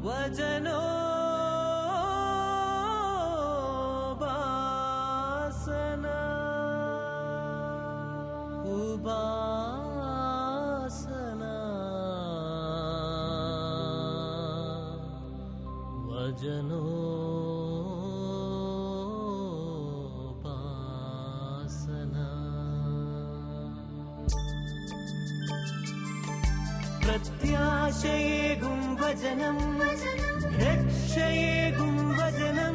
വചനോ ഉപാസന ഉപാസന വചനോ പ്രത്യാശയേകും വചനം രക്ഷയേകും വചനം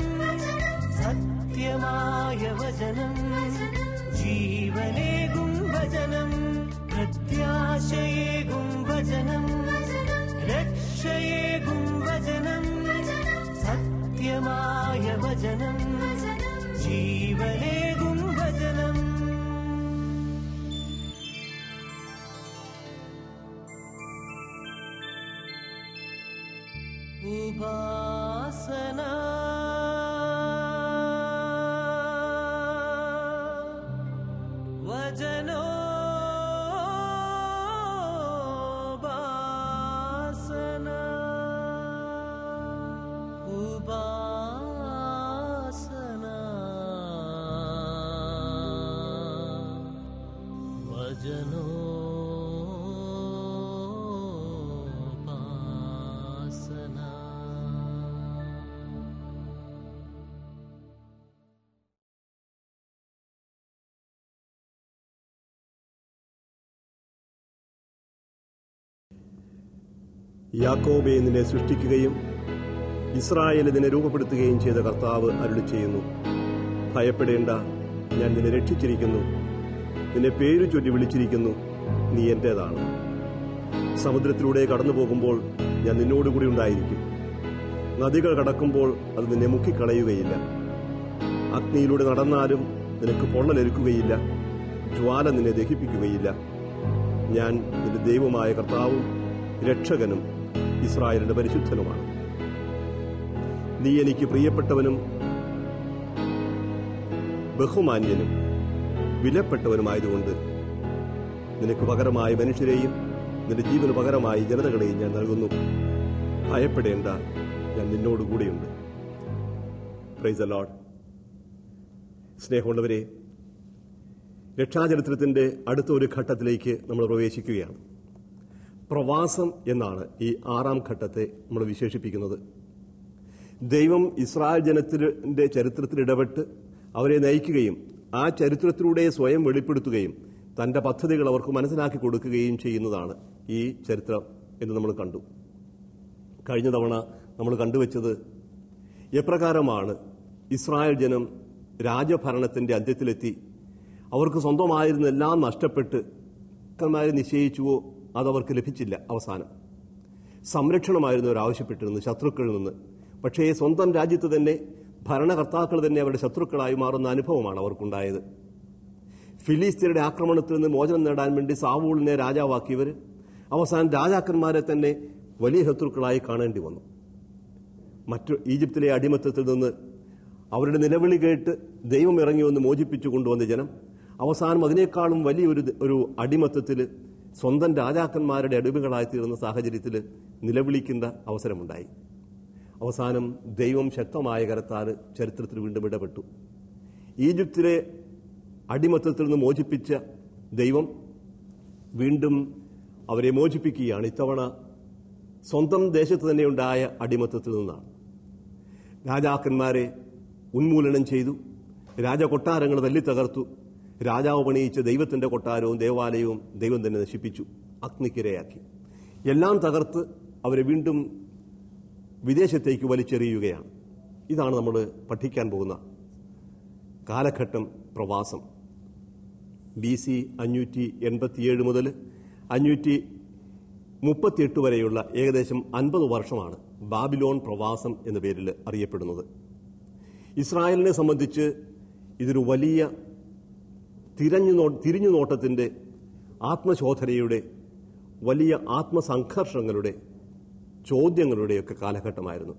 സത്യമായ വചനം ജീവനേകും വചനം പ്രത്യാശയേകും വചനം രക്ഷയേകും വചനം സത്യമായ വചനം ജീവനേകും വചനം ഉപാസന വചനോ ഉപാസന ഉപാസന വചനോ യാക്കോബെ നിന്നെ സൃഷ്ടിക്കുകയും ഇസ്രായേൽ നിന്നെ രൂപപ്പെടുത്തുകയും ചെയ്ത കർത്താവ് അരുളി ചെയ്യുന്നു ഭയപ്പെടേണ്ട ഞാൻ നിന്നെ രക്ഷിച്ചിരിക്കുന്നു നിന്നെ പേരു ചൊല്ലി വിളിച്ചിരിക്കുന്നു നീ എന്റേതാണ് സമുദ്രത്തിലൂടെ കടന്നു പോകുമ്പോൾ ഞാൻ നിന്നോടുകൂടി ഉണ്ടായിരിക്കും നദികൾ കടക്കുമ്പോൾ അത് നിന്നെ മുക്കിക്കളയുകയില്ല അഗ്നിയിലൂടെ നടന്നാലും നിനക്ക് പൊള്ളലേൽക്കുകയില്ല ജ്വാല നിന്നെ ദഹിപ്പിക്കുകയില്ല ഞാൻ നിന്റെ ദൈവമായ കർത്താവും രക്ഷകനും ഇസ്രായേലിന്റെ പരിശുദ്ധനുമാണ് നീ എനിക്ക് പ്രിയപ്പെട്ടവനും ബഹുമാന്യനും വിലപ്പെട്ടവനുമായതുകൊണ്ട് നിനക്ക് പകരമായ മനുഷ്യരെയും നിന്റെ ജീവന് പകരമായി ജനതകളെയും ഞാൻ നൽകുന്നു ഭയപ്പെടേണ്ട ഞാൻ നിന്നോടുകൂടിയുണ്ട് പ്രൈസ് അലോഡ് സ്നേഹമുള്ളവരെ രക്ഷാചരിത്രത്തിന്റെ അടുത്ത ഒരു ഘട്ടത്തിലേക്ക് നമ്മൾ പ്രവേശിക്കുകയാണ് പ്രവാസം എന്നാണ് ഈ ആറാം ഘട്ടത്തെ നമ്മൾ വിശേഷിപ്പിക്കുന്നത് ദൈവം ഇസ്രായേൽ ജനത്തിന്റെ ചരിത്രത്തിൽ ഇടപെട്ട് അവരെ നയിക്കുകയും ആ ചരിത്രത്തിലൂടെ സ്വയം വെളിപ്പെടുത്തുകയും തന്റെ പദ്ധതികൾ അവർക്ക് മനസ്സിലാക്കി കൊടുക്കുകയും ചെയ്യുന്നതാണ് ഈ ചരിത്രം എന്ന് നമ്മൾ കണ്ടു കഴിഞ്ഞ തവണ നമ്മൾ കണ്ടുവച്ചത് എപ്രകാരമാണ് ഇസ്രായേൽ ജനം രാജഭരണത്തിന്റെ അന്ത്യത്തിലെത്തി അവർക്ക് സ്വന്തമായിരുന്ന എല്ലാം നഷ്ടപ്പെട്ട് കന്മാരെ നിശ്ചയിച്ചുവോ അതവർക്ക് ലഭിച്ചില്ല അവസാനം സംരക്ഷണമായിരുന്നു അവർ ആവശ്യപ്പെട്ടിരുന്നത് ശത്രുക്കളിൽ നിന്ന് പക്ഷേ സ്വന്തം രാജ്യത്ത് തന്നെ ഭരണകർത്താക്കൾ തന്നെ അവരുടെ ശത്രുക്കളായി മാറുന്ന അനുഭവമാണ് അവർക്കുണ്ടായത് ഫിലിസ്തീനയുടെ ആക്രമണത്തിൽ നിന്ന് മോചനം നേടാൻ വേണ്ടി സാവൂളിനെ രാജാവാക്കിയവർ അവസാനം രാജാക്കന്മാരെ തന്നെ വലിയ ശത്രുക്കളായി കാണേണ്ടി വന്നു മറ്റു ഈജിപ്തിലെ അടിമത്തത്തിൽ നിന്ന് അവരുടെ നിലവിളി കേട്ട് ദൈവം ഇറങ്ങി വന്ന് മോചിപ്പിച്ചു കൊണ്ടുവന്ന ജനം അവസാനം അതിനേക്കാളും വലിയൊരു ഒരു അടിമത്തത്തിൽ സ്വന്തം രാജാക്കന്മാരുടെ അടിമകളായി തീർന്ന സാഹചര്യത്തിൽ നിലവിളിക്കുന്ന അവസരമുണ്ടായി അവസാനം ദൈവം ശക്തമായ കരത്താൽ ചരിത്രത്തിൽ വീണ്ടും ഇടപെട്ടു ഈജിപ്തിലെ അടിമത്തത്തിൽ നിന്ന് മോചിപ്പിച്ച ദൈവം വീണ്ടും അവരെ മോചിപ്പിക്കുകയാണ് ഇത്തവണ സ്വന്തം ദേശത്ത് തന്നെ ഉണ്ടായ അടിമത്തത്തിൽ നിന്നാണ് രാജാക്കന്മാരെ ഉന്മൂലനം ചെയ്തു രാജകൊട്ടാരങ്ങൾ തല്ലിത്തകർത്തു രാജാവ് പണിയിച്ച ദൈവത്തിന്റെ കൊട്ടാരവും ദേവാലയവും ദൈവം തന്നെ നശിപ്പിച്ചു അഗ്നിക്കിരയാക്കി എല്ലാം തകർത്ത് അവരെ വീണ്ടും വിദേശത്തേക്ക് വലിച്ചെറിയുകയാണ് ഇതാണ് നമ്മൾ പഠിക്കാൻ പോകുന്ന കാലഘട്ടം പ്രവാസം ബി സി അഞ്ഞൂറ്റി എൺപത്തിയേഴ് മുതൽ അഞ്ഞൂറ്റി മുപ്പത്തിയെട്ട് വരെയുള്ള ഏകദേശം അൻപത് വർഷമാണ് ബാബിലോൺ പ്രവാസം എന്ന പേരിൽ അറിയപ്പെടുന്നത് ഇസ്രായേലിനെ സംബന്ധിച്ച് ഇതൊരു വലിയ തിരഞ്ഞു നോ തിരിഞ്ഞു നോട്ടത്തിന്റെ ആത്മശോധനയുടെ വലിയ ആത്മസംഘർഷങ്ങളുടെ ചോദ്യങ്ങളുടെയൊക്കെ കാലഘട്ടമായിരുന്നു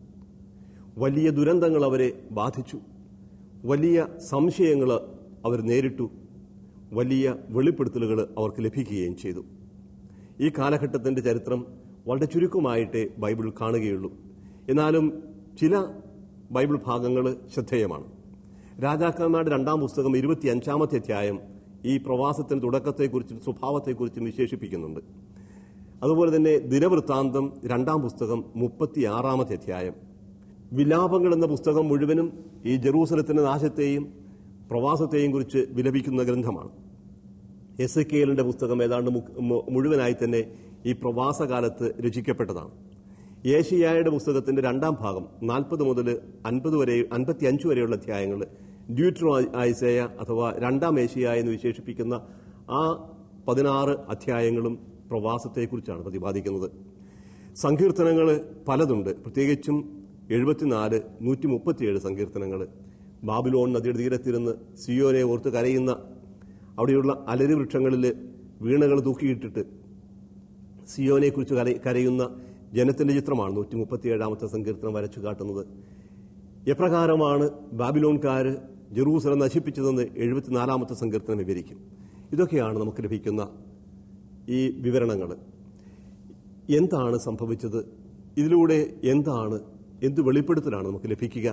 വലിയ ദുരന്തങ്ങൾ അവരെ ബാധിച്ചു വലിയ സംശയങ്ങൾ അവർ നേരിട്ടു വലിയ വെളിപ്പെടുത്തലുകൾ അവർക്ക് ലഭിക്കുകയും ചെയ്തു ഈ കാലഘട്ടത്തിന്റെ ചരിത്രം വളരെ ചുരുക്കമായിട്ടേ ബൈബിൾ കാണുകയുള്ളൂ എന്നാലും ചില ബൈബിൾ ഭാഗങ്ങൾ ശ്രദ്ധേയമാണ് രാജാക്കന്മാരുടെ രണ്ടാം പുസ്തകം ഇരുപത്തി അഞ്ചാമത്തെ അധ്യായം ഈ പ്രവാസത്തിന്റെ തുടക്കത്തെക്കുറിച്ചും സ്വഭാവത്തെക്കുറിച്ചും വിശേഷിപ്പിക്കുന്നുണ്ട് അതുപോലെ തന്നെ ദിനവൃത്താന്തം രണ്ടാം പുസ്തകം മുപ്പത്തിയാറാമത്തെ അധ്യായം വിലാപങ്ങൾ എന്ന പുസ്തകം മുഴുവനും ഈ ജെറൂസലത്തിന്റെ നാശത്തെയും പ്രവാസത്തെയും കുറിച്ച് വിലപിക്കുന്ന ഗ്രന്ഥമാണ് എസ് കെലിന്റെ പുസ്തകം ഏതാണ്ട് മു- മു- മുഴുവനായി തന്നെ ഈ പ്രവാസകാലത്ത് രചിക്കപ്പെട്ടതാണ് ഏഷ്യായുടെ പുസ്തകത്തിന്റെ രണ്ടാം ഭാഗം നാൽപ്പത് മുതൽ അൻപത് വരെ അൻപത്തി അഞ്ച് വരെയുള്ള അധ്യായങ്ങൾ ഡ്യൂട്രോ ഐസയ അഥവാ രണ്ടാം ഏഷ്യ എന്ന് വിശേഷിപ്പിക്കുന്ന ആ പതിനാറ് അധ്യായങ്ങളും പ്രവാസത്തെക്കുറിച്ചാണ് പ്രതിപാദിക്കുന്നത് സങ്കീർത്തനങ്ങൾ പലതുണ്ട് പ്രത്യേകിച്ചും എഴുപത്തിനാല് നൂറ്റി മുപ്പത്തിയേഴ് സങ്കീർത്തനങ്ങൾ ബാബിലോൺ നദിയുടെ തീരത്തിരുന്ന് സിയോനെ ഓർത്ത് കരയുന്ന അവിടെയുള്ള അലരി വൃക്ഷങ്ങളിൽ വീണകൾ തൂക്കിയിട്ടിട്ട് സിയോനെക്കുറിച്ച് കര- കരയുന്ന ജനത്തിന്റെ ചിത്രമാണ് നൂറ്റി മുപ്പത്തിയേഴാമത്തെ സങ്കീർത്തനം വരച്ചു കാട്ടുന്നത് എപ്രകാരമാണ് ബാബിലോൺകാര് ജെറൂസലം നശിപ്പിച്ചതെന്ന് എഴുപത്തിനാലാമത്തെ സങ്കീർത്തനം വിവരിക്കും ഇതൊക്കെയാണ് നമുക്ക് ലഭിക്കുന്ന ഈ വിവരണങ്ങൾ എന്താണ് സംഭവിച്ചത് ഇതിലൂടെ എന്താണ് എന്ത് വെളിപ്പെടുത്തലാണ് നമുക്ക് ലഭിക്കുക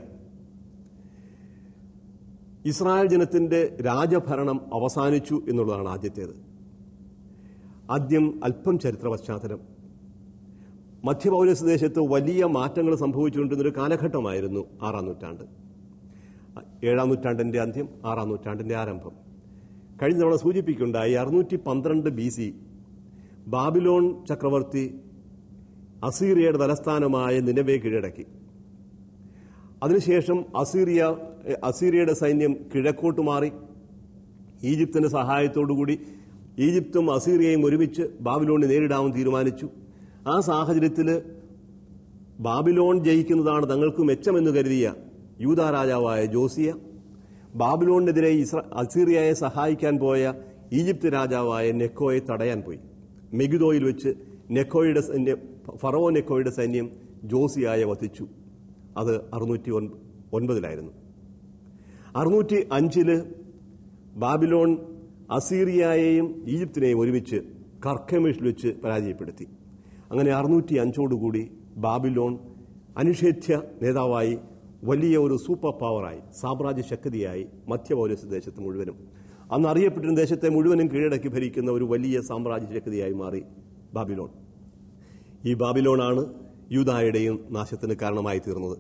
ഇസ്രായേൽ ജനത്തിന്റെ രാജഭരണം അവസാനിച്ചു എന്നുള്ളതാണ് ആദ്യത്തേത് ആദ്യം അല്പം ചരിത്ര പശ്ചാത്തലം മധ്യപൗരസ് ദേശത്ത് വലിയ മാറ്റങ്ങൾ സംഭവിച്ചുകൊണ്ടിരുന്ന ഒരു കാലഘട്ടമായിരുന്നു ആറാം നൂറ്റാണ്ട് ഏഴാം നൂറ്റാണ്ടിന്റെ അന്ത്യം ആറാം നൂറ്റാണ്ടിന്റെ ആരംഭം കഴിഞ്ഞ തവണ സൂചിപ്പിക്കുകയുണ്ടായി അറുന്നൂറ്റി പന്ത്രണ്ട് ബി സി ബാബിലോൺ ചക്രവർത്തി അസീറിയയുടെ തലസ്ഥാനമായ നിലവെ കീഴടക്കി അതിനുശേഷം അസീറിയ അസീറിയയുടെ സൈന്യം കിഴക്കോട്ട് മാറി ഈജിപ്തിന്റെ സഹായത്തോടുകൂടി ഈജിപ്തും അസീറിയയും ഒരുമിച്ച് ബാബിലോണിനെ നേരിടാമെന്ന് തീരുമാനിച്ചു ആ സാഹചര്യത്തിൽ ബാബിലോൺ ജയിക്കുന്നതാണ് തങ്ങൾക്ക് മെച്ചമെന്ന് കരുതിയ യൂത രാജാവായ ജോസിയ ബാബിലോണിനെതിരെ ഇസ്ര അസീറിയയെ സഹായിക്കാൻ പോയ ഈജിപ്ത് രാജാവായ നെക്കോയെ തടയാൻ പോയി മെഗിദോയിൽ വെച്ച് നെക്കോയുടെ സൈന്യം ഫറവോ നെക്കോയുടെ സൈന്യം ജോസിയായെ വധിച്ചു അത് അറുന്നൂറ്റി ഒൻപതിലായിരുന്നു അറുന്നൂറ്റി അഞ്ചില് ബാബിലോൺ അസീറിയയെയും ഈജിപ്തിനെയും ഒരുമിച്ച് കർക്കമേഷിൽ വെച്ച് പരാജയപ്പെടുത്തി അങ്ങനെ അറുന്നൂറ്റി അഞ്ചോടുകൂടി ബാബിലോൺ അനിഷേധ്യ നേതാവായി വലിയ ഒരു സൂപ്പർ പവറായി സാമ്രാജ്യ ശക്തിയായി മധ്യപൗരസ് ദേശത്ത് മുഴുവനും അന്ന് അറിയപ്പെട്ടിരുന്ന ദേശത്തെ മുഴുവനും കീഴടക്കി ഭരിക്കുന്ന ഒരു വലിയ സാമ്രാജ്യ ശക്തിയായി മാറി ബാബിലോൺ ഈ ബാബിലോണാണ് യൂതായുടെയും നാശത്തിന് കാരണമായി തീർന്നത്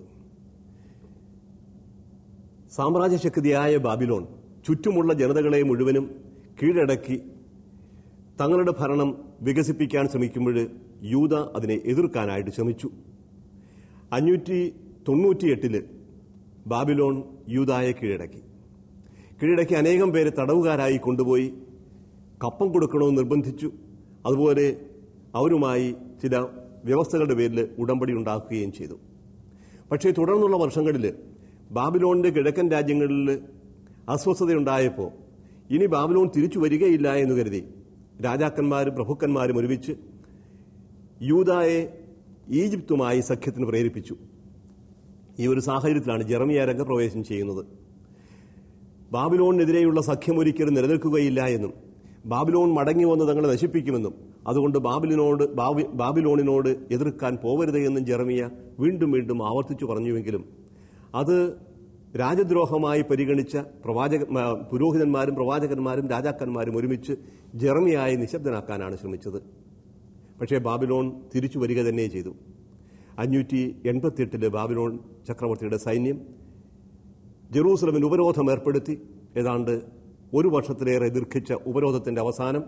സാമ്രാജ്യശക്തിയായ ബാബിലോൺ ചുറ്റുമുള്ള ജനതകളെ മുഴുവനും കീഴടക്കി തങ്ങളുടെ ഭരണം വികസിപ്പിക്കാൻ ശ്രമിക്കുമ്പോൾ യൂത അതിനെ എതിർക്കാനായിട്ട് ശ്രമിച്ചു അഞ്ഞൂറ്റി തൊണ്ണൂറ്റിയെട്ടില് ബാബിലോൺ യൂതായെ കീഴടക്കി കീഴടക്കി അനേകം പേരെ തടവുകാരായി കൊണ്ടുപോയി കപ്പം കൊടുക്കണമെന്ന് നിർബന്ധിച്ചു അതുപോലെ അവരുമായി ചില വ്യവസ്ഥകളുടെ പേരിൽ ഉടമ്പടി ഉണ്ടാക്കുകയും ചെയ്തു പക്ഷേ തുടർന്നുള്ള വർഷങ്ങളിൽ ബാബിലോണിന്റെ കിഴക്കൻ രാജ്യങ്ങളിൽ അസ്വസ്ഥതയുണ്ടായപ്പോൾ ഇനി ബാബിലോൺ തിരിച്ചു വരികയില്ല എന്ന് കരുതി രാജാക്കന്മാരും പ്രഭുക്കന്മാരും ഒരുമിച്ച് യൂതായെ ഈജിപ്തുമായി സഖ്യത്തിന് പ്രേരിപ്പിച്ചു ഈ ഒരു സാഹചര്യത്തിലാണ് ജെറമിയ രംഗപ്രവേശം ചെയ്യുന്നത് ബാബിലോണിനെതിരെയുള്ള സഖ്യം ഒരിക്കലും നിലനിൽക്കുകയില്ല എന്നും ബാബിലോൺ മടങ്ങി വന്ന് തങ്ങളെ നശിപ്പിക്കുമെന്നും അതുകൊണ്ട് ബാബിലിനോട് ബാബി- ബാബിലോണിനോട് എതിർക്കാൻ പോവരുത് എന്നും ജെറമിയ വീണ്ടും വീണ്ടും ആവർത്തിച്ചു പറഞ്ഞുവെങ്കിലും അത് രാജദ്രോഹമായി പരിഗണിച്ച പ്രവാചക ആ, പുരോഹിതന്മാരും പ്രവാചകന്മാരും രാജാക്കന്മാരും ഒരുമിച്ച് ജെറമിയായി നിശബ്ദനാക്കാനാണ് ശ്രമിച്ചത് പക്ഷേ ബാബിലോൺ തിരിച്ചു വരിക തന്നെ ചെയ്തു അഞ്ഞൂറ്റി എൺപത്തിയെട്ടില് ബാബിലോൺ ചക്രവർത്തിയുടെ സൈന്യം ജെറൂസലമിന് ഉപരോധം ഏർപ്പെടുത്തി ഏതാണ്ട് ഒരു വർഷത്തിലേറെ ദീർഘിച്ച ഉപരോധത്തിന്റെ അവസാനം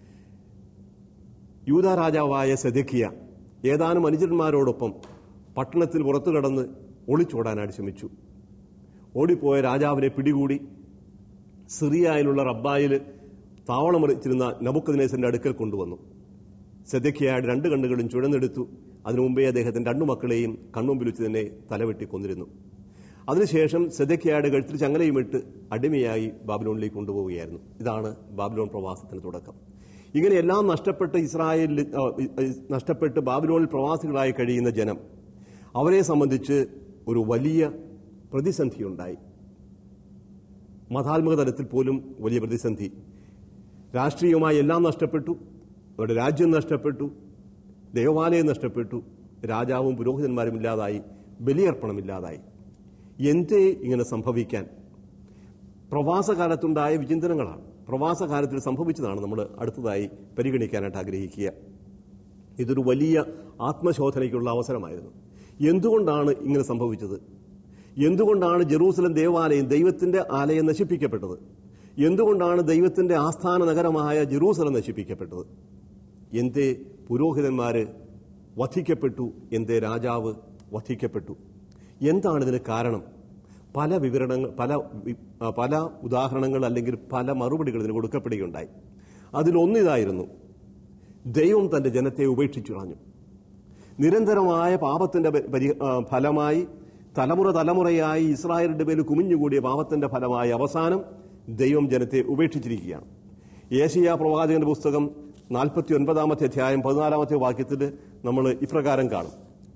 യൂത രാജാവായ സെദക്കിയ ഏതാനും അനുചരന്മാരോടൊപ്പം പട്ടണത്തിൽ പുറത്തു കടന്ന് ഒളിച്ചോടാനായിട്ട് ശ്രമിച്ചു ഓടിപ്പോയ രാജാവിനെ പിടികൂടി സിറിയയിലുള്ള റബ്ബായിൽ താവളമറിച്ചിരുന്ന നബുക്കദിനേസന്റെ അടുക്കൽ കൊണ്ടുവന്നു സെദക്കിയായുടെ രണ്ട് കണ്ണുകളും ചുഴന്നെടുത്തു അതിനു മുമ്പേ അദ്ദേഹത്തിന്റെ രണ്ടു മക്കളെയും കണ്ണുമ്പിൽ വെച്ച് തന്നെ തലവെട്ടി കൊന്നിരുന്നു അതിനുശേഷം സെദക്കിയായുടെ കഴുത്തിൽ ചങ്ങലയും ഇട്ട് അടിമയായി ബാബിലോണിലേക്ക് കൊണ്ടുപോവുകയായിരുന്നു ഇതാണ് ബാബിലോൺ പ്രവാസത്തിന് തുടക്കം ഇങ്ങനെ എല്ലാം നഷ്ടപ്പെട്ട് ഇസ്രായേലിൽ ആ, നഷ്ടപ്പെട്ട് ബാബിലോണിൽ പ്രവാസികളായി കഴിയുന്ന ജനം അവരെ സംബന്ധിച്ച് ഒരു വലിയ പ്രതിസന്ധിയുണ്ടായി മതാത്മക തലത്തിൽ പോലും വലിയ പ്രതിസന്ധി രാഷ്ട്രീയമായി എല്ലാം നഷ്ടപ്പെട്ടു അവരുടെ രാജ്യം നഷ്ടപ്പെട്ടു ദേവാലയം നഷ്ടപ്പെട്ടു രാജാവും പുരോഹിതന്മാരും ഇല്ലാതായി ബലിയർപ്പണമില്ലാതായി എന്തേ ഇങ്ങനെ സംഭവിക്കാൻ പ്രവാസകാലത്തുണ്ടായ വിചിന്തനങ്ങളാണ് പ്രവാസകാലത്തിൽ സംഭവിച്ചതാണ് നമ്മൾ അടുത്തതായി പരിഗണിക്കാനായിട്ട് ആഗ്രഹിക്കുക ഇതൊരു വലിയ ആത്മശോധനയ്ക്കുള്ള അവസരമായിരുന്നു എന്തുകൊണ്ടാണ് ഇങ്ങനെ സംഭവിച്ചത് എന്തുകൊണ്ടാണ് ജെറൂസലം ദേവാലയം ദൈവത്തിന്റെ ആലയം നശിപ്പിക്കപ്പെട്ടത് എന്തുകൊണ്ടാണ് ദൈവത്തിന്റെ ആസ്ഥാന നഗരമായ ജെറൂസലം നശിപ്പിക്കപ്പെട്ടത് എന്തേ പുരോഹിതന്മാര് വധിക്കപ്പെട്ടു എന്തേ രാജാവ് വധിക്കപ്പെട്ടു എന്താണ് ഇതിന് കാരണം പല വിവരണങ്ങൾ പല വി- ആ, പല ഉദാഹരണങ്ങൾ അല്ലെങ്കിൽ പല മറുപടികൾ ഇതിന് കൊടുക്കപ്പെടുകയുണ്ടായി അതിലൊന്നിതായിരുന്നു ദൈവം തന്റെ ജനത്തെ ഉപേക്ഷിച്ചു കളഞ്ഞു നിരന്തരമായ പാപത്തിന്റെ പരി- പരി- ആ, ഫലമായി തലമുറ തലമുറയായി ഇസ്രായേലിന്റെ പേരിൽ കുമിഞ്ഞുകൂടിയ പാപത്തിന്റെ ഫലമായി അവസാനം ദൈവം ജനത്തെ ഉപേക്ഷിച്ചിരിക്കുകയാണ് ഏഷ്യ പ്രവാചകന്റെ പുസ്തകം നാൽപ്പത്തി ഒൻപതാമത്തെ അധ്യായം പതിനാലാമത്തെ വാക്യത്തിൽ നമ്മൾ ഇപ്രകാരം കാണും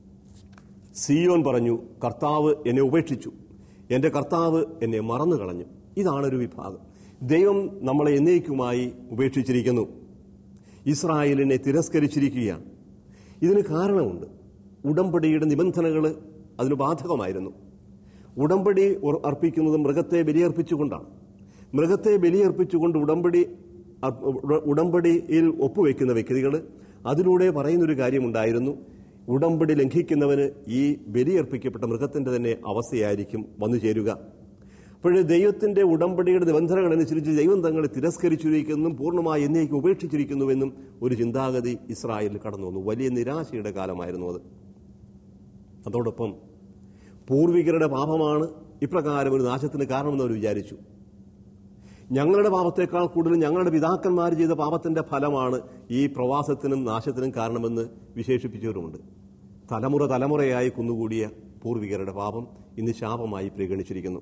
സിയോൻ പറഞ്ഞു കർത്താവ് എന്നെ ഉപേക്ഷിച്ചു എന്റെ കർത്താവ് എന്നെ മറന്നു കളഞ്ഞു ഇതാണൊരു വിഭാഗം ദൈവം നമ്മളെ എന്നേക്കുമായി ഉപേക്ഷിച്ചിരിക്കുന്നു ഇസ്രായേലിനെ തിരസ്കരിച്ചിരിക്കുകയാണ് ഇതിന് കാരണമുണ്ട് ഉടമ്പടിയുടെ നിബന്ധനകൾ അതിന് ബാധകമായിരുന്നു ഉടമ്പടി ഉർ- അർപ്പിക്കുന്നത് മൃഗത്തെ ബലിയർപ്പിച്ചുകൊണ്ടാണ് മൃഗത്തെ ബലിയർപ്പിച്ചുകൊണ്ട് ഉടമ്പടി അർ- ഉട- ഉടമ്പടിയിൽ ഒപ്പുവെക്കുന്ന വ്യക്തികൾ അതിലൂടെ പറയുന്നൊരു കാര്യമുണ്ടായിരുന്നു ഉടമ്പടി ലംഘിക്കുന്നവന് ഈ ബലിയർപ്പിക്കപ്പെട്ട മൃഗത്തിന്റെ തന്നെ അവസ്ഥയായിരിക്കും വന്നു ചേരുക അപ്പോഴേ ദൈവത്തിന്റെ ഉടമ്പടിയുടെ നിബന്ധനകൾ അനുസരിച്ച് ദൈവം തങ്ങളെ തിരസ്കരിച്ചിരിക്കുന്നും പൂർണ്ണമായി എന്നേക്ക് ഉപേക്ഷിച്ചിരിക്കുന്നുവെന്നും ഒരു ചിന്താഗതി ഇസ്രായേലിൽ കടന്നു വന്നു വലിയ നിരാശയുടെ കാലമായിരുന്നു അത് അതോടൊപ്പം പൂർവികരുടെ പാപമാണ് ഇപ്രകാരം ഒരു നാശത്തിന് കാരണമെന്ന് അവർ വിചാരിച്ചു ഞങ്ങളുടെ പാപത്തേക്കാൾ കൂടുതൽ ഞങ്ങളുടെ പിതാക്കന്മാർ ചെയ്ത പാപത്തിന്റെ ഫലമാണ് ഈ പ്രവാസത്തിനും നാശത്തിനും കാരണമെന്ന് വിശേഷിപ്പിച്ചവരുമുണ്ട് തലമുറ തലമുറയായി കുന്നുകൂടിയ പൂർവികരുടെ പാപം ഇന്ന് ശാപമായി പരിഗണിച്ചിരിക്കുന്നു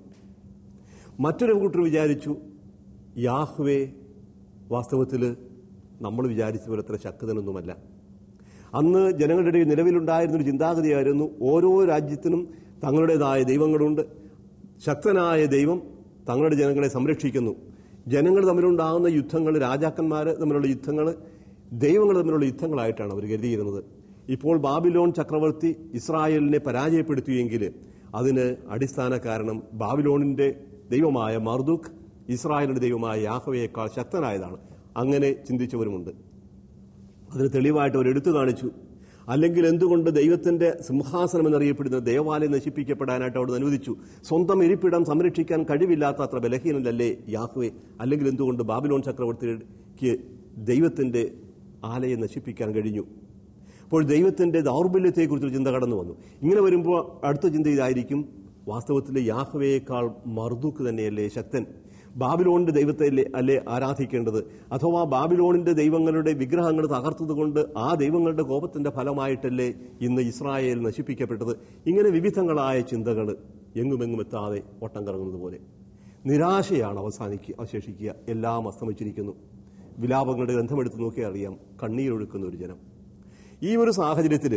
മറ്റൊരു കൂട്ടർ വിചാരിച്ചു യാഹ്വേ വാസ്തവത്തിൽ നമ്മൾ വിചാരിച്ച പോലെ അത്ര ശക്തനൊന്നുമല്ല അന്ന് ജനങ്ങളുടെ ഇടയിൽ നിലവിലുണ്ടായിരുന്ന ഒരു ചിന്താഗതിയായിരുന്നു ഓരോ രാജ്യത്തിനും തങ്ങളുടേതായ ദൈവങ്ങളുണ്ട് ശക്തനായ ദൈവം തങ്ങളുടെ ജനങ്ങളെ സംരക്ഷിക്കുന്നു ജനങ്ങൾ തമ്മിലുണ്ടാകുന്ന യുദ്ധങ്ങൾ രാജാക്കന്മാർ തമ്മിലുള്ള യുദ്ധങ്ങൾ ദൈവങ്ങൾ തമ്മിലുള്ള യുദ്ധങ്ങളായിട്ടാണ് അവർ കരുതിയിരുന്നത് ഇപ്പോൾ ബാബിലോൺ ചക്രവർത്തി ഇസ്രായേലിനെ പരാജയപ്പെടുത്തിയെങ്കിൽ അതിന് അടിസ്ഥാന കാരണം ബാബിലോണിന്റെ ദൈവമായ മർദുഖ് ഇസ്രായേലിന്റെ ദൈവമായ യാഹവയേക്കാൾ ശക്തനായതാണ് അങ്ങനെ ചിന്തിച്ചവരുമുണ്ട് അതിന് തെളിവായിട്ട് അവർ എടുത്തു കാണിച്ചു അല്ലെങ്കിൽ എന്തുകൊണ്ട് ദൈവത്തിന്റെ സിംഹാസനം എന്നറിയപ്പെടുന്ന ദേവാലയം നശിപ്പിക്കപ്പെടാനായിട്ട് അവിടെ അനുവദിച്ചു സ്വന്തം ഇരിപ്പിടം സംരക്ഷിക്കാൻ കഴിവില്ലാത്ത അത്ര ബലഹീനല്ലേ യാഹ്വേ അല്ലെങ്കിൽ എന്തുകൊണ്ട് ബാബിലോൺ ചക്രവർത്തിക്ക് ദൈവത്തിന്റെ ആലയം നശിപ്പിക്കാൻ കഴിഞ്ഞു അപ്പോൾ ദൈവത്തിന്റെ ദൗർബല്യത്തെക്കുറിച്ചൊരു ചിന്ത കടന്നു വന്നു ഇങ്ങനെ വരുമ്പോൾ അടുത്ത ചിന്ത ഇതായിരിക്കും വാസ്തവത്തിൽ യാഹ്വയേക്കാൾ മർദുക്ക് തന്നെയല്ലേ ശക്തൻ ബാബിലോണിന്റെ ദൈവത്തെ അല്ലേ അല്ലേ ആരാധിക്കേണ്ടത് അഥവാ ബാബിലോണിന്റെ ദൈവങ്ങളുടെ വിഗ്രഹങ്ങൾ തകർത്തതുകൊണ്ട് ആ ദൈവങ്ങളുടെ കോപത്തിന്റെ ഫലമായിട്ടല്ലേ ഇന്ന് ഇസ്രായേൽ നശിപ്പിക്കപ്പെട്ടത് ഇങ്ങനെ വിവിധങ്ങളായ ചിന്തകൾ എങ്ങുമെങ്ങും എത്താതെ ഓട്ടം കറങ്ങുന്നത് പോലെ നിരാശയാണ് അവസാനിക്കുക അവശേഷിക്കുക എല്ലാം അസ്തമിച്ചിരിക്കുന്നു വിലാപങ്ങളുടെ ഗ്രന്ഥമെടുത്ത് നോക്കിയാൽ അറിയാം കണ്ണീരൊഴുക്കുന്ന ഒരു ജനം ഈ ഒരു സാഹചര്യത്തിൽ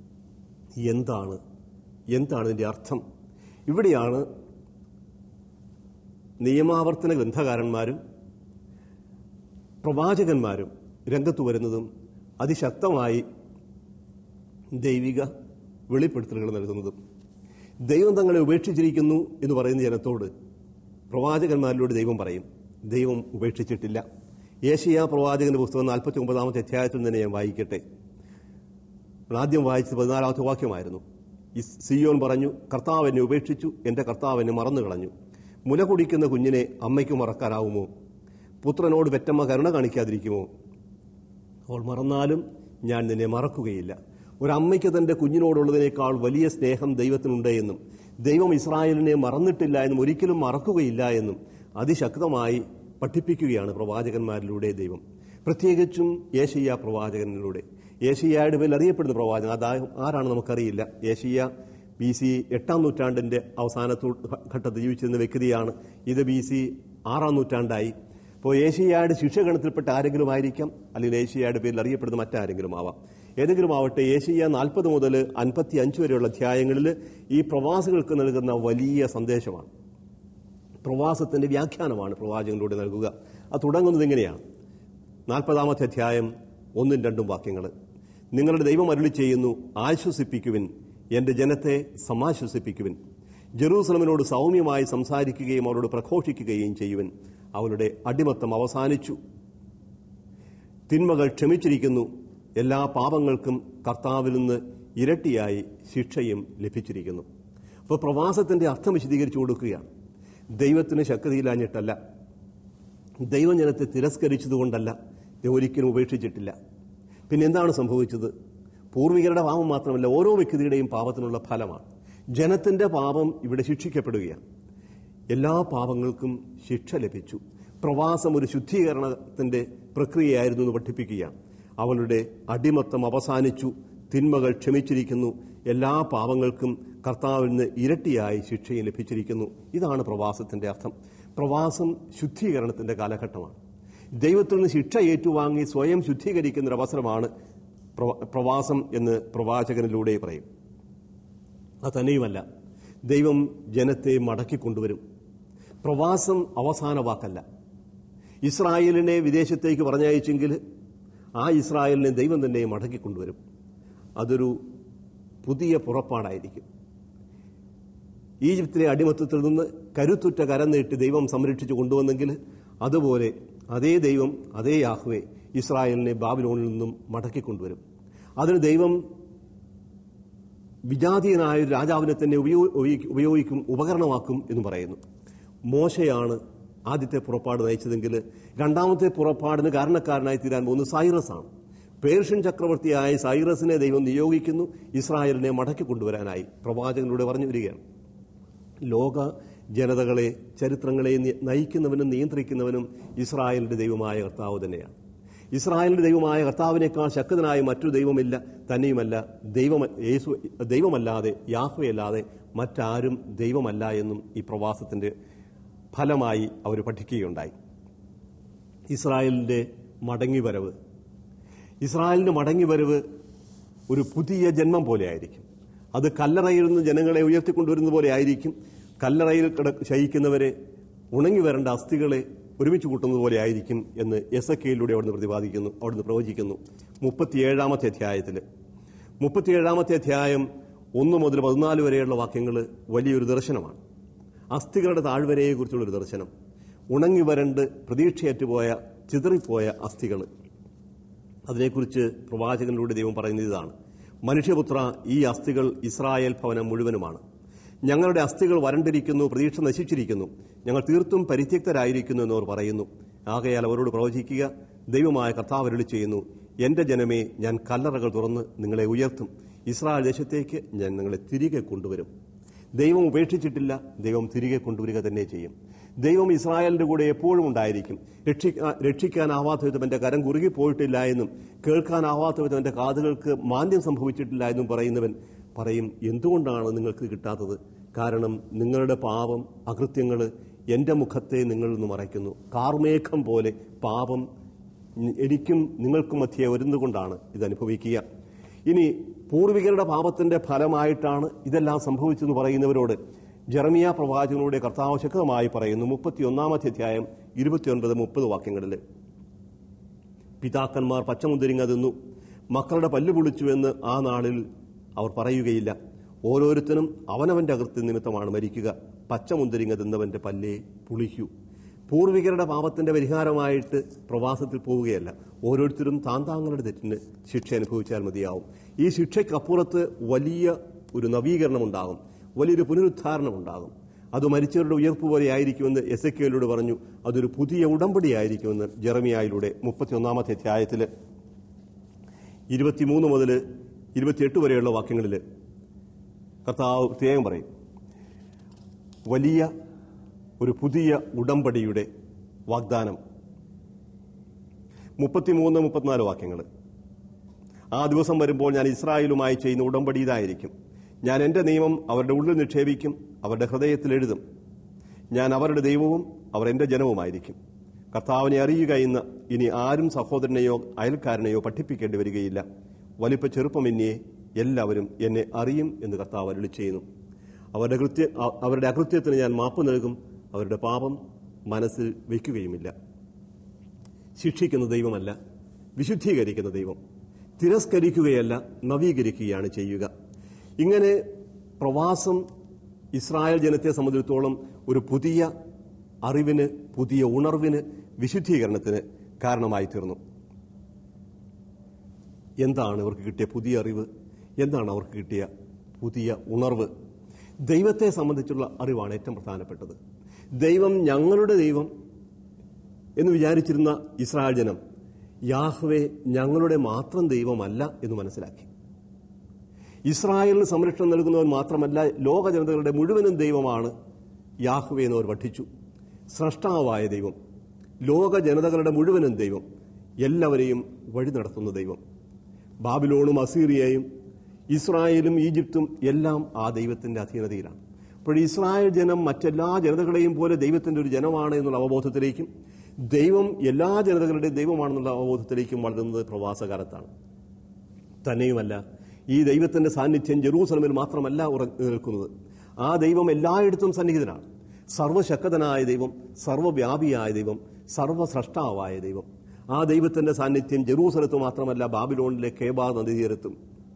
എന്താണ് എന്താണ് ഇതിന്റെ അർത്ഥം ഇവിടെയാണ് നിയമാവർത്തന ഗ്രന്ഥകാരന്മാരും പ്രവാചകന്മാരും രംഗത്ത് വരുന്നതും അതിശക്തമായി ദൈവിക വെളിപ്പെടുത്തലുകൾ നൽകുന്നതും ദൈവം തങ്ങളെ ഉപേക്ഷിച്ചിരിക്കുന്നു എന്ന് പറയുന്ന ജനത്തോട് പ്രവാചകന്മാരിലൂടെ ദൈവം പറയും ദൈവം ഉപേക്ഷിച്ചിട്ടില്ല ഏഷ്യ പ്രവാചകന്റെ പുസ്തകം നാൽപ്പത്തി ഒമ്പതാമത്തെ അധ്യായത്തിൽ തന്നെ ഞാൻ വായിക്കട്ടെ ആദ്യം വായിച്ചത് പതിനാലാമത്തെ വാക്യമായിരുന്നു ഇസ് സിയോൻ പറഞ്ഞു കർത്താവ് എന്നെ ഉപേക്ഷിച്ചു എന്റെ കർത്താവ് എന്നെ മറന്നു കളഞ്ഞു മുല കുടിക്കുന്ന കുഞ്ഞിനെ അമ്മയ്ക്ക് മറക്കാനാവുമോ പുത്രനോട് പെറ്റമ്മ കരുണ കാണിക്കാതിരിക്കുമോ അവൾ മറന്നാലും ഞാൻ നിന്നെ മറക്കുകയില്ല ഒരമ്മയ്ക്ക് തന്റെ കുഞ്ഞിനോടുള്ളതിനേക്കാൾ വലിയ സ്നേഹം ദൈവത്തിനുണ്ട് എന്നും ദൈവം ഇസ്രായേലിനെ മറന്നിട്ടില്ല എന്നും ഒരിക്കലും മറക്കുകയില്ല എന്നും അതിശക്തമായി പഠിപ്പിക്കുകയാണ് പ്രവാചകന്മാരിലൂടെ ദൈവം പ്രത്യേകിച്ചും ഏഷ്യ പ്രവാചകനിലൂടെ ഏഷ്യയുടെ പേരിൽ അറിയപ്പെടുന്ന പ്രവാചകൻ അതായത് ആരാണ് നമുക്കറിയില്ല ഏഷ്യ ബി സി എട്ടാം നൂറ്റാണ്ടിന്റെ അവസാനത്തു ഘട്ടത്തിൽ ജീവിച്ചിരുന്ന വ്യക്തിയാണ് ഇത് ബി സി ആറാം നൂറ്റാണ്ടായി ഇപ്പോൾ ഏഷ്യയുടെ ശിക്ഷഗണത്തിൽപ്പെട്ട ആരെങ്കിലും ആയിരിക്കാം അല്ലെങ്കിൽ ഏഷ്യയുടെ പേരിൽ അറിയപ്പെടുന്ന മറ്റാരെങ്കിലും ആവാം ഏതെങ്കിലും ആവട്ടെ ഏഷ്യ നാൽപ്പത് മുതൽ അൻപത്തി അഞ്ച് വരെയുള്ള അധ്യായങ്ങളിൽ ഈ പ്രവാസികൾക്ക് നൽകുന്ന വലിയ സന്ദേശമാണ് പ്രവാസത്തിന്റെ വ്യാഖ്യാനമാണ് പ്രവാചകനിലൂടെ നൽകുക അത് തുടങ്ങുന്നത് ഇങ്ങനെയാണ് നാൽപ്പതാമത്തെ അധ്യായം ഒന്നും രണ്ടും വാക്യങ്ങൾ നിങ്ങളുടെ ദൈവം അരുളി ചെയ്യുന്നു ആശ്വസിപ്പിക്കുവിൻ എന്റെ ജനത്തെ സമാശ്വസിപ്പിക്കുവിൻ ജെറൂസലമിനോട് സൗമ്യമായി സംസാരിക്കുകയും അവരോട് പ്രഘോഷിക്കുകയും ചെയ്യുവിൻ അവരുടെ അടിമത്തം അവസാനിച്ചു തിന്മകൾ ക്ഷമിച്ചിരിക്കുന്നു എല്ലാ പാപങ്ങൾക്കും കർത്താവിൽ നിന്ന് ഇരട്ടിയായി ശിക്ഷയും ലഭിച്ചിരിക്കുന്നു അപ്പോൾ പ്രവാസത്തിന്റെ അർത്ഥം വിശദീകരിച്ചു കൊടുക്കുകയാണ് ദൈവത്തിന് ശക്തിയില്ലാഞ്ഞിട്ടല്ല ദൈവം ജനത്തെ തിരസ്കരിച്ചതുകൊണ്ടല്ല ദൈവം ഒരിക്കലും ഉപേക്ഷിച്ചിട്ടില്ല പിന്നെ എന്താണ് സംഭവിച്ചത് പൂർവികരുടെ പാപം മാത്രമല്ല ഓരോ വ്യക്തിയുടെയും പാപത്തിനുള്ള ഫലമാണ് ജനത്തിന്റെ പാപം ഇവിടെ ശിക്ഷിക്കപ്പെടുകയാണ് എല്ലാ പാപങ്ങൾക്കും ശിക്ഷ ലഭിച്ചു പ്രവാസം ഒരു ശുദ്ധീകരണത്തിന്റെ പ്രക്രിയയായിരുന്നു എന്ന് പഠിപ്പിക്കുകയാണ് അവളുടെ അടിമത്തം അവസാനിച്ചു തിന്മകൾ ക്ഷമിച്ചിരിക്കുന്നു എല്ലാ പാപങ്ങൾക്കും കർത്താവിൽ നിന്ന് ഇരട്ടിയായി ശിക്ഷയും ലഭിച്ചിരിക്കുന്നു ഇതാണ് പ്രവാസത്തിന്റെ അർത്ഥം പ്രവാസം ശുദ്ധീകരണത്തിന്റെ കാലഘട്ടമാണ് ദൈവത്തിൽ നിന്ന് ശിക്ഷ ഏറ്റുവാങ്ങി സ്വയം ശുദ്ധീകരിക്കുന്ന ഒരു അവസരമാണ് പ്രവ- പ്രവാസം എന്ന് പ്രവാചകനിലൂടെ പറയും അത് തന്നെയുമല്ല ദൈവം ജനത്തെ മടക്കിക്കൊണ്ടുവരും പ്രവാസം അവസാന വാക്കല്ല ഇസ്രായേലിനെ വിദേശത്തേക്ക് പറഞ്ഞയച്ചെങ്കിൽ ആ ഇസ്രായേലിനെ ദൈവം തന്നെ മടക്കിക്കൊണ്ടുവരും അതൊരു പുതിയ പുറപ്പാടായിരിക്കും ഈജിപ്തിലെ അടിമത്തത്തിൽ നിന്ന് കരുത്തുറ്റ കരം നീട്ടി ദൈവം സംരക്ഷിച്ചു കൊണ്ടുവന്നെങ്കിൽ അതുപോലെ അതേ ദൈവം അതേ യാഹ്വെ ഇസ്രായേലിനെ ബാബിലോണിൽ നിന്നും മടക്കിക്കൊണ്ടുവരും അതിന് ദൈവം വിജാതീയനായ ഒരു രാജാവിനെ തന്നെ ഉപയോ- ഉപയോഗി- ഉപയോഗിക്കും ഉപകരണമാക്കും എന്ന് പറയുന്നു മോശയാണ് ആദ്യത്തെ പുറപ്പാട് നയിച്ചതെങ്കിൽ രണ്ടാമത്തെ പുറപ്പാടിന് കാരണക്കാരനായി തീരാൻ പോകുന്നത് സൈറസ് ആണ് പേർഷ്യൻ ചക്രവർത്തിയായ സൈറസിനെ ദൈവം നിയോഗിക്കുന്നു ഇസ്രായേലിനെ മടക്കി കൊണ്ടുവരാനായി പ്രവാചകനിലൂടെ പറഞ്ഞു വരികയാണ് ലോക ജനതകളെ ചരിത്രങ്ങളെ നി- നയിക്കുന്നവനും നിയന്ത്രിക്കുന്നവനും ഇസ്രായേലിന്റെ ദൈവമായ കർത്താവ് തന്നെയാണ് ഇസ്രായേലിന്റെ ദൈവമായ കർത്താവിനേക്കാൾ ശക്തനായ മറ്റൊരു ദൈവമില്ല തന്നെയുമല്ല ദൈവം യേശു ദൈവമല്ലാതെ യാഹ്വയല്ലാതെ മറ്റാരും ദൈവമല്ല എന്നും ഈ പ്രവാസത്തിന്റെ ഫലമായി അവർ പഠിക്കുകയുണ്ടായി ഇസ്രായേലിന്റെ മടങ്ങിവരവ് ഇസ്രായേലിന്റെ മടങ്ങിവരവ് ഒരു പുതിയ ജന്മം പോലെ ആയിരിക്കും അത് കല്ലറയിൽ നിന്ന് ജനങ്ങളെ ഉയർത്തിക്കൊണ്ടുവരുന്ന പോലെ ആയിരിക്കും കല്ലറയിൽ കിട ശയിക്കുന്നവരെ ഉണങ്ങി വരേണ്ട അസ്ഥികളെ ഒരുമിച്ച് കൂട്ടുന്നത് പോലെ ആയിരിക്കും എന്ന് എസ് എ കെയിലൂടെ അവിടുന്ന് പ്രതിപാദിക്കുന്നു അവിടുന്ന് പ്രവചിക്കുന്നു മുപ്പത്തിയേഴാമത്തെ അധ്യായത്തിൽ മുപ്പത്തിയേഴാമത്തെ അധ്യായം ഒന്ന് മുതൽ പതിനാല് വരെയുള്ള വാക്യങ്ങൾ വലിയൊരു ദർശനമാണ് അസ്ഥികളുടെ താഴ്വരയെക്കുറിച്ചുള്ള ഒരു ദർശനം ഉണങ്ങി വരണ്ട് പ്രതീക്ഷയറ്റുപോയ ചിതറിപ്പോയ അസ്ഥികൾ അതിനെക്കുറിച്ച് പ്രവാചകനിലൂടെ ദൈവം പറയുന്നത് ഇതാണ് മനുഷ്യപുത്ര ഈ അസ്ഥികൾ ഇസ്രായേൽ ഭവനം മുഴുവനുമാണ് ഞങ്ങളുടെ അസ്ഥികൾ വരണ്ടിരിക്കുന്നു പ്രതീക്ഷ നശിച്ചിരിക്കുന്നു ഞങ്ങൾ തീർത്തും പരിത്യക്തരായിരിക്കുന്നു എന്നവർ പറയുന്നു ആകയാൽ അവരോട് പ്രവചിക്കുക ദൈവമായ കർത്താവ് അരുളി ചെയ്യുന്നു എന്റെ ജനമേ ഞാൻ കല്ലറകൾ തുറന്ന് നിങ്ങളെ ഉയർത്തും ഇസ്രായേൽ ദേശത്തേക്ക് ഞാൻ നിങ്ങളെ തിരികെ കൊണ്ടുവരും ദൈവം ഉപേക്ഷിച്ചിട്ടില്ല ദൈവം തിരികെ കൊണ്ടുവരിക തന്നെ ചെയ്യും ദൈവം ഇസ്രായേലിന്റെ കൂടെ എപ്പോഴും ഉണ്ടായിരിക്കും രക്ഷിക്കാ- രക്ഷിക്കാനാവാത്ത വിധം എന്റെ കരം കുറുകിപ്പോയിട്ടില്ല എന്നും കേൾക്കാനാവാത്ത വിധം എന്റെ കാതുകൾക്ക് മാന്ദ്യം സംഭവിച്ചിട്ടില്ല എന്നും പറയുന്നവൻ പറയും എന്തുകൊണ്ടാണ് നിങ്ങൾക്ക് കിട്ടാത്തത് കാരണം നിങ്ങളുടെ പാപം അകൃത്യങ്ങൾ എന്റെ മുഖത്തെ നിങ്ങളിൽ നിന്ന് മറയ്ക്കുന്നു കാർമേഘം പോലെ പാപം എനിക്കും നിങ്ങൾക്കും മധ്യേ വരുന്നുകൊണ്ടാണ് ഇത് അനുഭവിക്കുക ഇനി പൂർവികരുടെ പാപത്തിന്റെ ഫലമായിട്ടാണ് ഇതെല്ലാം സംഭവിച്ചെന്ന് പറയുന്നവരോട് ജെറമിയ പ്രവാചകനോട് കർത്താവ് ശക്തമായി പറയുന്നു മുപ്പത്തിയൊന്നാമത്തെ അധ്യായം ഇരുപത്തിയൊൻപത് മുപ്പത് വാക്യങ്ങളിൽ പിതാക്കന്മാർ പച്ചമുന്തിരിങ്ങ തിന്നു മക്കളുടെ പല്ല് പൊളിച്ചു എന്ന് ആ നാളിൽ അവർ പറയുകയില്ല ഓരോരുത്തരും അവനവന്റെ അകൃത്യ നിമിത്തമാണ് മരിക്കുക പച്ചമുന്തിരിങ്ങ തിന്നവന്റെ പല്ലേ പുളിക്കൂ പൂർവികരുടെ പാപത്തിന്റെ പരിഹാരമായിട്ട് പ്രവാസത്തിൽ പോവുകയല്ല ഓരോരുത്തരും താൻ താങ്കളുടെ തെറ്റിന് ശിക്ഷ അനുഭവിച്ചാൽ മതിയാവും ഈ ശിക്ഷയ്ക്കപ്പുറത്ത് വലിയ ഒരു നവീകരണം ഉണ്ടാകും വലിയൊരു പുനരുദ്ധാരണം ഉണ്ടാകും അത് മരിച്ചവരുടെ ഉയർപ്പ് പോലെ ആയിരിക്കുമെന്ന് എസ് എ കെയിലൂടെ പറഞ്ഞു അതൊരു പുതിയ ഉടമ്പടി ആയിരിക്കുമെന്ന് ജെറമിയായിലൂടെ മുപ്പത്തിയൊന്നാമത്തെ അധ്യായത്തിൽ ഇരുപത്തിമൂന്ന് മുതൽ ഇരുപത്തിയെട്ട് വരെയുള്ള വാക്യങ്ങളിൽ കർത്താവ് പ്രത്യേകം പറയും വലിയ ഒരു പുതിയ ഉടമ്പടിയുടെ വാഗ്ദാനം മുപ്പത്തിമൂന്ന് മുപ്പത്തിനാല് വാക്യങ്ങൾ ആ ദിവസം വരുമ്പോൾ ഞാൻ ഇസ്രായേലുമായി ചെയ്യുന്ന ഉടമ്പടി ഇതായിരിക്കും ഞാൻ എൻ്റെ നിയമം അവരുടെ ഉള്ളിൽ നിക്ഷേപിക്കും അവരുടെ ഹൃദയത്തിൽ എഴുതും ഞാൻ അവരുടെ ദൈവവും അവർ എൻ്റെ ജനവുമായിരിക്കും കർത്താവിനെ അറിയുക ഇന്ന് ഇനി ആരും സഹോദരനെയോ അയൽക്കാരനെയോ പഠിപ്പിക്കേണ്ടി വരികയില്ല വലിപ്പ ചെറുപ്പമെന്നിയെ എല്ലാവരും എന്നെ അറിയും എന്ന് കർത്താവ് അരുളി ചെയ്യുന്നു അവരുടെ കൃത്യ അ- അവരുടെ അകൃത്യത്തിന് ഞാൻ മാപ്പ് നൽകും അവരുടെ പാപം മനസ്സിൽ വയ്ക്കുകയുമില്ല ശിക്ഷിക്കുന്ന ദൈവമല്ല വിശുദ്ധീകരിക്കുന്ന ദൈവം തിരസ്കരിക്കുകയല്ല നവീകരിക്കുകയാണ് ചെയ്യുക ഇങ്ങനെ പ്രവാസം ഇസ്രായേൽ ജനത്തെ സംബന്ധിച്ചിടത്തോളം ഒരു പുതിയ അറിവിന് പുതിയ ഉണർവിന് വിശുദ്ധീകരണത്തിന് കാരണമായി തീർന്നു എന്താണ് ഇവർക്ക് കിട്ടിയ പുതിയ അറിവ് എന്താണ് അവർക്ക് കിട്ടിയ പുതിയ ഉണർവ് ദൈവത്തെ സംബന്ധിച്ചുള്ള അറിവാണ് ഏറ്റവും പ്രധാനപ്പെട്ടത് ദൈവം ഞങ്ങളുടെ ദൈവം എന്ന് വിചാരിച്ചിരുന്ന ഇസ്രായേൽ ജനം യാഹ്വെ ഞങ്ങളുടെ മാത്രം ദൈവമല്ല എന്ന് മനസ്സിലാക്കി ഇസ്രായേലിന് സംരക്ഷണം നൽകുന്നവൻ മാത്രമല്ല ലോക ജനതകളുടെ മുഴുവനും ദൈവമാണ് യാഹ്വെ എന്നവർ പഠിച്ചു സ്രഷ്ടാവായ ദൈവം ലോക ജനതകളുടെ മുഴുവനും ദൈവം എല്ലാവരെയും വഴി നടത്തുന്ന ദൈവം ബാബിലോണും അസീറിയയും ഇസ്രായേലും ഈജിപ്തും എല്ലാം ആ ദൈവത്തിന്റെ അധീനതയിലാണ് അപ്പോൾ ഇസ്രായേൽ ജനം മറ്റെല്ലാ ജനതകളെയും പോലെ ദൈവത്തിന്റെ ഒരു ജനമാണ് എന്നുള്ള അവബോധത്തിലേക്കും ദൈവം എല്ലാ ജനതകളുടെയും ദൈവമാണെന്നുള്ള അവബോധത്തിലേക്കും വളരുന്നത് പ്രവാസകാലത്താണ് തന്നെയുമല്ല ഈ ദൈവത്തിന്റെ സാന്നിധ്യം ജെറൂസലമിൽ മാത്രമല്ല ഉറ- നിൽക്കുന്നത് ആ ദൈവം എല്ലായിടത്തും സന്നിഹിതനാണ് സർവശക്തനായ ദൈവം സർവവ്യാപിയായ ദൈവം സർവസ്രഷ്ടാവായ ദൈവം ആ ദൈവത്തിന്റെ സാന്നിധ്യം ജെറൂസലത്ത് മാത്രമല്ല ബാബിലോണിലെ കേബാ നദീതീരത്തും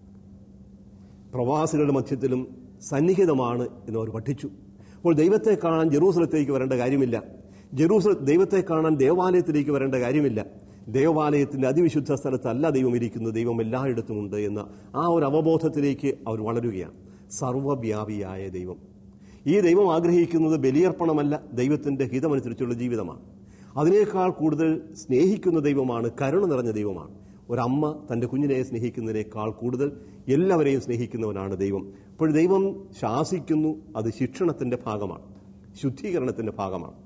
പ്രവാസികളുടെ മധ്യത്തിലും സന്നിഹിതമാണ് എന്ന് അവർ പഠിച്ചു അപ്പോൾ ദൈവത്തെ കാണാൻ ജെറൂസലത്തേക്ക് വരേണ്ട കാര്യമില്ല ജെറൂസല ദൈവത്തെ കാണാൻ ദേവാലയത്തിലേക്ക് വരേണ്ട കാര്യമില്ല ദേവാലയത്തിന്റെ അതിവിശുദ്ധ സ്ഥലത്തല്ല ദൈവം ഇരിക്കുന്നത് ദൈവം എല്ലായിടത്തും ഉണ്ട് എന്ന ആ ഒരു അവബോധത്തിലേക്ക് അവർ വളരുകയാണ് സർവവ്യാപിയായ ദൈവം ഈ ദൈവം ആഗ്രഹിക്കുന്നത് ബലിയർപ്പണമല്ല ദൈവത്തിന്റെ ഹിതമനുസരിച്ചുള്ള ജീവിതമാണ് അതിനേക്കാൾ കൂടുതൽ സ്നേഹിക്കുന്ന ദൈവമാണ് കരുണ നിറഞ്ഞ ദൈവമാണ് ഒരമ്മ തന്റെ കുഞ്ഞിനെ സ്നേഹിക്കുന്നതിനേക്കാൾ കൂടുതൽ എല്ലാവരെയും സ്നേഹിക്കുന്നവനാണ് ദൈവം അപ്പോൾ ദൈവം ശാസിക്കുന്നു അത് ശിക്ഷണത്തിന്റെ ഭാഗമാണ് ശുദ്ധീകരണത്തിന്റെ ഭാഗമാണ്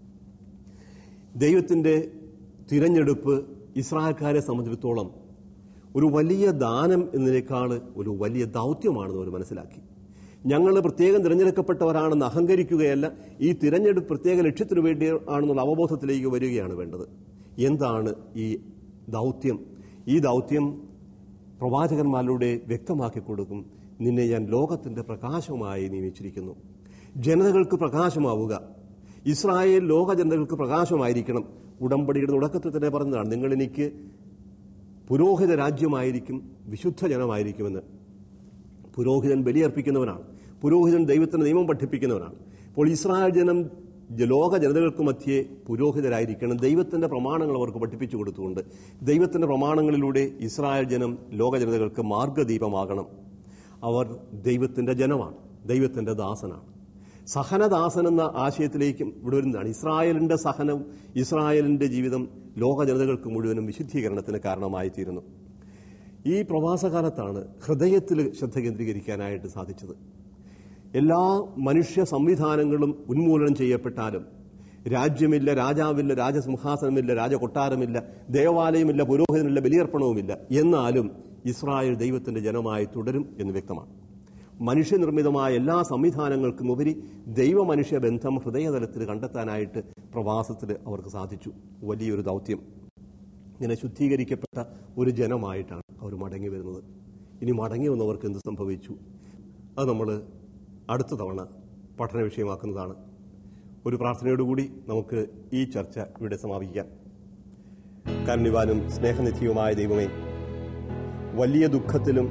ദൈവത്തിന്റെ തിരഞ്ഞെടുപ്പ് ഇസ്രായേൽക്കാരെ സംബന്ധിച്ചിടത്തോളം ഒരു വലിയ ദാനം എന്നതിനേക്കാൾ ഒരു വലിയ ദൗത്യമാണെന്ന് അവർ മനസ്സിലാക്കി ഞങ്ങൾ പ്രത്യേകം തിരഞ്ഞെടുക്കപ്പെട്ടവരാണെന്ന് അഹങ്കരിക്കുകയല്ല ഈ തിരഞ്ഞെടുപ്പ് പ്രത്യേക ലക്ഷ്യത്തിനു വേണ്ടി ആണെന്നുള്ള അവബോധത്തിലേക്ക് വരികയാണ് വേണ്ടത് എന്താണ് ഈ ദൗത്യം ഈ ദൗത്യം പ്രവാചകന്മാരിലൂടെ വ്യക്തമാക്കി കൊടുക്കും നിന്നെ ഞാൻ ലോകത്തിന്റെ പ്രകാശമായി നിയമിച്ചിരിക്കുന്നു ജനതകൾക്ക് പ്രകാശമാവുക ഇസ്രായേൽ ലോക ജനതകൾക്ക് പ്രകാശമായിരിക്കണം ഉടമ്പടിയുടെ തുടക്കത്തിൽ തന്നെ പറഞ്ഞതാണ് നിങ്ങൾ എനിക്ക് പുരോഹിത രാജ്യമായിരിക്കും വിശുദ്ധ ജനമായിരിക്കുമെന്ന് പുരോഹിതൻ ബലിയർപ്പിക്കുന്നവനാണ് പുരോഹിതൻ ദൈവത്തിന്റെ നിയമം പഠിപ്പിക്കുന്നവനാണ് അപ്പോൾ ഇസ്രായേൽ ജനം ജ- ലോക ജനതകൾക്ക് മധ്യേ പുരോഹിതരായിരിക്കണം ദൈവത്തിന്റെ പ്രമാണങ്ങൾ അവർക്ക് പഠിപ്പിച്ചു കൊടുത്തുകൊണ്ട് ദൈവത്തിന്റെ പ്രമാണങ്ങളിലൂടെ ഇസ്രായേൽ ജനം ലോക ജനതകൾക്ക് മാർഗദീപമാകണം അവർ ദൈവത്തിന്റെ ജനമാണ് ദൈവത്തിന്റെ ദാസനാണ് സഹനദാസൻ എന്ന ആശയത്തിലേക്കും ഇവിടെ വരുന്നതാണ് ഇസ്രായേലിന്റെ സഹനം ഇസ്രായേലിന്റെ ജീവിതം ലോക ജനതകൾക്ക് മുഴുവനും വിശുദ്ധീകരണത്തിന് കാരണമായി തീരുന്നു ഈ പ്രവാസകാലത്താണ് ഹൃദയത്തിൽ ശ്രദ്ധ കേന്ദ്രീകരിക്കാനായിട്ട് സാധിച്ചത് എല്ലാ മനുഷ്യ സംവിധാനങ്ങളും ഉന്മൂലനം ചെയ്യപ്പെട്ടാലും രാജ്യമില്ല രാജാവില്ല രാജസിംഹാസനമില്ല രാജകൊട്ടാരമില്ല ദേവാലയമില്ല പുരോഹിതനില്ല ബലിയർപ്പണവുമില്ല എന്നാലും ഇസ്രായേൽ ദൈവത്തിന്റെ ജനമായി തുടരും എന്ന് വ്യക്തമാണ് മനുഷ്യനിർമ്മിതമായ എല്ലാ സംവിധാനങ്ങൾക്കും ഉപരി ദൈവമനുഷ്യ ബന്ധം ഹൃദയതലത്തിൽ കണ്ടെത്താനായിട്ട് പ്രവാസത്തിൽ അവർക്ക് സാധിച്ചു വലിയൊരു ദൗത്യം ഇങ്ങനെ ശുദ്ധീകരിക്കപ്പെട്ട ഒരു ജനമായിട്ടാണ് അവർ മടങ്ങി വരുന്നത് ഇനി മടങ്ങി വന്നവർക്ക് എന്ത് സംഭവിച്ചു അത് നമ്മൾ അടുത്ത തവണ പഠന വിഷയമാക്കുന്നതാണ് ഒരു പ്രാർത്ഥനയോടുകൂടി നമുക്ക് ഈ ചർച്ച ഇവിടെ സമാപിക്കാം കരുണിവാനും സ്നേഹനിധിയുമായ ദൈവമേ വലിയ ദുഃഖത്തിലും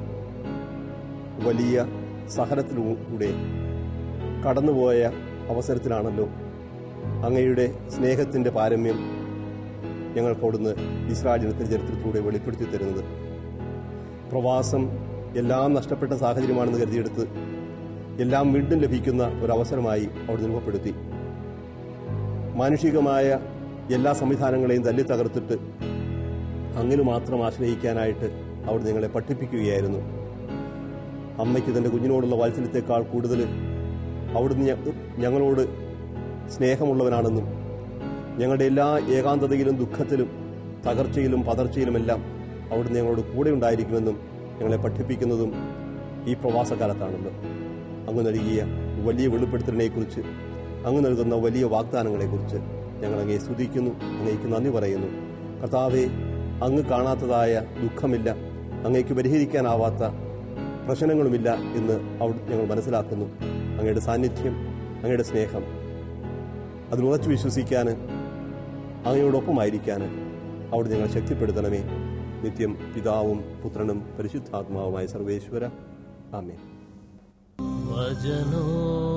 വലിയ സഹനത്തിലൂടെ കടന്നുപോയ അവസരത്തിലാണല്ലോ അങ്ങയുടെ സ്നേഹത്തിന്റെ പാരമ്യം ഞങ്ങൾക്ക് അവിടുന്ന് ഇസ്രായേൽ ജനത്തിന്റെ ചരിത്രത്തിലൂടെ വെളിപ്പെടുത്തി തരുന്നത് പ്രവാസം എല്ലാം നഷ്ടപ്പെട്ട സാഹചര്യമാണെന്ന് കരുതിയെടുത്ത് എല്ലാം വീണ്ടും ലഭിക്കുന്ന ഒരവസരമായി അവിടുന്ന് രൂപപ്പെടുത്തി മാനുഷികമായ എല്ലാ സംവിധാനങ്ങളെയും തല്ലി തകർത്തിട്ട് അങ്ങിന് മാത്രം ആശ്രയിക്കാനായിട്ട് അവിടെ നിങ്ങളെ പഠിപ്പിക്കുകയായിരുന്നു അമ്മയ്ക്ക് തന്റെ കുഞ്ഞിനോടുള്ള വാത്സല്യത്തെക്കാൾ കൂടുതൽ അവിടുന്ന് ഞ- ഞങ്ങളോട് സ്നേഹമുള്ളവനാണെന്നും ഞങ്ങളുടെ എല്ലാ ഏകാന്തതയിലും ദുഃഖത്തിലും തകർച്ചയിലും പതർച്ചയിലുമെല്ലാം അവിടുന്ന് ഞങ്ങളോട് കൂടെ ഉണ്ടായിരിക്കുമെന്നും ഞങ്ങളെ പഠിപ്പിക്കുന്നതും ഈ പ്രവാസകാലത്താണല്ലോ അങ്ങ് നൽകിയ വലിയ വെളിപ്പെടുത്തലിനെക്കുറിച്ച് അങ്ങ് നൽകുന്ന വലിയ വാഗ്ദാനങ്ങളെക്കുറിച്ച് ഞങ്ങൾ അങ്ങേ സ്തുതിക്കുന്നു അങ്ങേക്ക് നന്ദി പറയുന്നു കർത്താവെ അങ്ങ് കാണാത്തതായ ദുഃഖമില്ല അങ്ങേക്ക് പരിഹരിക്കാനാവാത്ത പ്രശ്നങ്ങളുമില്ല എന്ന് അവിടെ ഞങ്ങൾ മനസ്സിലാക്കുന്നു അങ്ങയുടെ സാന്നിധ്യം അങ്ങയുടെ സ്നേഹം അതിൽ ഉറച്ചു വിശ്വസിക്കാൻ അങ്ങയോടൊപ്പമായിരിക്കാൻ അവിടെ ഞങ്ങളെ ശക്തിപ്പെടുത്തണമേ നിത്യം പിതാവും പുത്രനും പരിശുദ്ധാത്മാവുമായ സർവേശ്വര ആമേൻ വചനോ